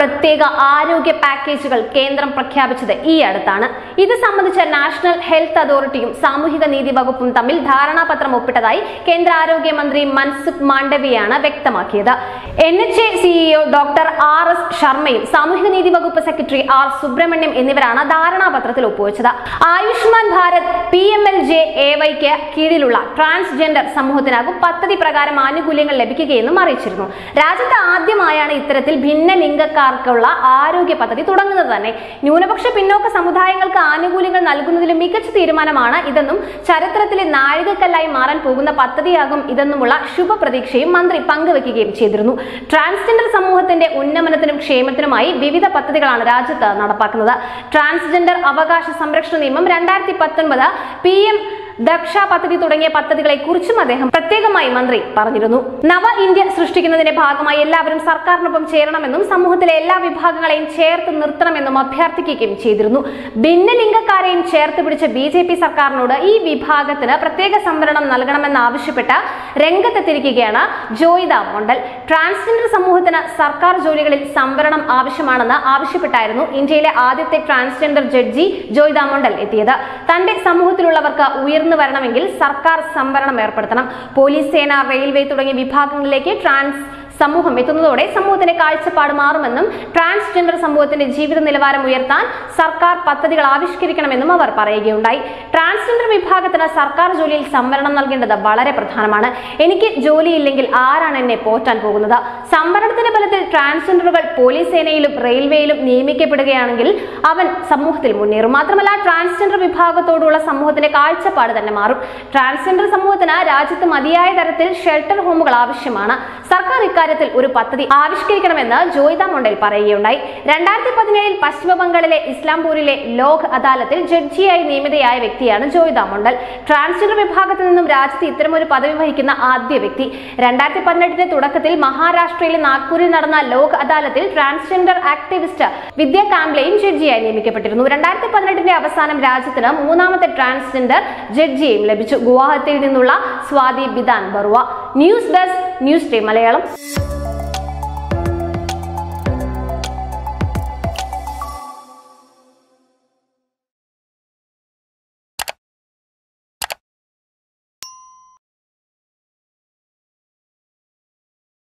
പ്രത്യേക ആരോഗ്യ പാക്കേജുകൾ കേന്ദ്രം പ്രഖ്യാപിച്ചത് ഈ അടുത്താണ് ഇത് സംബന്ധിച്ച നാഷണൽ ഹെൽത്ത് അതോറിറ്റിയും സാമൂഹിക നീതി വകുപ്പും തമ്മിൽ ധാരണാപത്രം ഒപ്പിട്ടതായി കേന്ദ്ര ആരോഗ്യമന്ത്രി മൻസുഖ് മാണ്ഡവ്യയാണ് വ്യക്തമാക്കിയത് N H A CEO doctor R S ശർമ്മയും സാമൂഹിക നീതി വകുപ്പ് സെക്രട്ടറി ആർ സുബ്രഹ്മണ്യം എന്നിവരാണ് ധാരണാപത്രത്തിൽ ഒപ്പുവെച്ചത് Ayushman Bharat P M L J A വൈക്ക് കീഴിലുള്ള ട്രാൻസ്ജെൻഡർ സമൂഹത്തിനാകും പദ്ധതി പ്രകാരം ആനുകൂല്യങ്ങൾ ലഭിക്കുകയെന്നും അറിയിച്ചിരുന്നു രാജ്യത്ത് ആദ്യമായാണ് ഇത്തരത്തിൽ ഭിന്നലിംഗക്കാർക്കുള്ള ആരോഗ്യ പദ്ധതി തുടങ്ങുന്നത് തന്നെ ന്യൂനപക്ഷ പിന്നോക്ക സമുദായങ്ങൾക്ക് ആനുകൂല്യങ്ങൾ നൽകുന്നതിലും മികച്ച തീരുമാനമാണ് ഇതെന്നും ചരിത്രത്തിലെ നാഴികക്കല്ലായി മാറാൻ പോകുന്ന പദ്ധതിയാകും ഇതെന്നുമുള്ള ശുഭപ്രതീക്ഷയും മന്ത്രി പങ്കുവെക്കുകയും ചെയ്തിരുന്നു ട്രാൻസ്ജെൻഡർ സമൂഹത്തിന്റെ ഉന്നമനത്തിനും ക്ഷേമത്തിനുമായി വിവിധ പദ്ധതികളാണ് രാജ്യത്ത് നടപ്പാക്കുന്നത് ട്രാൻസ്ജെൻഡർ അവകാശ സംരക്ഷണ നിയമം രണ്ടായിരത്തി പത്തൊൻപത് പി എം ദക്ഷ പദ്ധതി തുടങ്ങിയ പദ്ധതികളെ കുറിച്ചും അദ്ദേഹം പ്രത്യേകമായി മന്ത്രി പറഞ്ഞിരുന്നു നവ ഇന്ത്യ സൃഷ്ടിക്കുന്നതിന്റെ ഭാഗമായി എല്ലാവരും സർക്കാരിനൊപ്പം ചേരണമെന്നും സമൂഹത്തിലെ എല്ലാ വിഭാഗങ്ങളെയും ചേർത്ത് നിർത്തണമെന്നും അഭ്യർത്ഥിക്കുകയും ചെയ്തിരുന്നു ഭിന്നലിംഗക്കാരെയും ചേർത്ത് പിടിച്ച ബി ജെ പി സർക്കാരിനോട് ഈ വിഭാഗത്തിന് പ്രത്യേക സംവരണം നൽകണമെന്നാവശ്യപ്പെട്ട് രംഗത്തെത്തിയിരിക്കുകയാണ് ജോയിദ മോണ്ടൽ ട്രാൻസ്ജെൻഡർ സമൂഹത്തിന് സർക്കാർ ജോലികളിൽ സംവരണം ആവശ്യമാണെന്ന് ആവശ്യപ്പെട്ടായിരുന്നു ഇന്ത്യയിലെ ആദ്യത്തെ ട്രാൻസ്ജെൻഡർ ജഡ്ജി ജോയിദ മോണ്ടൽ എത്തിയത് തന്റെ സമൂഹത്തിലുള്ളവർക്ക് ഉയർന്നു വരണമെങ്കിൽ സർക്കാർ സംവരണം ഏർപ്പെടുത്തണം പോലീസ് സേന റെയിൽവേ തുടങ്ങിയ വിഭാഗങ്ങളിലേക്ക് ട്രാൻസ് സമൂഹം എത്തുന്നതോടെ സമൂഹത്തിന്റെ കാഴ്ചപ്പാട് മാറുമെന്നും ട്രാൻസ്ജെൻഡർ സമൂഹത്തിന്റെ ജീവിത നിലവാരം ഉയർത്താൻ സർക്കാർ പദ്ധതികൾ ആവിഷ്കരിക്കണമെന്നും അവർ പറയുകയുണ്ടായി ട്രാൻസ്ജെൻഡർ വിഭാഗത്തിന് സർക്കാർ ജോലിയിൽ സംവരണം നൽകേണ്ടത് വളരെ പ്രധാനമാണ് എനിക്ക് ജോലിയില്ലെങ്കിൽ ആരാണ് എന്നെ പോറ്റാൻ പോകുന്നത് സംവരണത്തിന്റെ ഫലത്തിൽ ട്രാൻസ്ജെൻഡറുകൾ പോലീസ് സേനയിലും റെയിൽവേയിലും നിയമിക്കപ്പെടുകയാണെങ്കിൽ അവൻ സമൂഹത്തിൽ മുന്നേറും മാത്രമല്ല ട്രാൻസ്ജെൻഡർ വിഭാഗത്തോടുള്ള സമൂഹത്തിന്റെ കാഴ്ചപ്പാട് തന്നെ മാറും ട്രാൻസ്ജെൻഡർ സമൂഹത്തിന് രാജ്യത്ത് മതിയായ തരത്തിൽ ഷെൽട്ടർ ഹോമുകൾ ആവശ്യമാണ് സർക്കാർ ഇക്കാര്യത്തിൽ ഒരു പദ്ധതി ആവിഷ്കരിക്കണമെന്ന് ജോയിത മൊണ്ടൽ പറയുകയുണ്ടായി രണ്ടായിരത്തി പതിനേഴിൽ പശ്ചിമ ബംഗാളിലെ ഇസ്ലാംപൂരിലെ ലോക് അദാലത്തിൽ ജഡ്ജിയായി നിയമിതയായ വ്യക്തിയാണ് ജോയിത മൊണ്ടൽ ട്രാൻസ്ജെൻഡർ വിഭാഗത്തിൽ നിന്നും രാജ്യത്ത് ഇത്തരമൊരു പദവി വഹിക്കുന്ന ആദ്യ വ്യക്തി രണ്ടായിരത്തി പതിനെട്ടിന്റെ തുടക്കത്തിൽ മഹാരാഷ്ട്രയിലെ നാഗ്പൂരിൽ നടന്ന ലോക് അദാലത്തിൽ ട്രാൻസ്ജെൻഡർ ആക്ടിവിസ്റ്റ് വിദ്യ കാംബ്ലെയും ജഡ്ജിയായി നിയമിക്കപ്പെട്ടിരുന്നു രണ്ടായിരത്തി പതിനെട്ടിന്റെ അവസാനം രാജ്യത്തിന് മൂന്നാമത്തെ ട്രാൻസ്ജെൻഡർ ജഡ്ജിയെയും ലഭിച്ചു ഗുവാഹത്തിയിൽ നിന്നുള്ള Swati Bidan Barua news desk news day Malayalam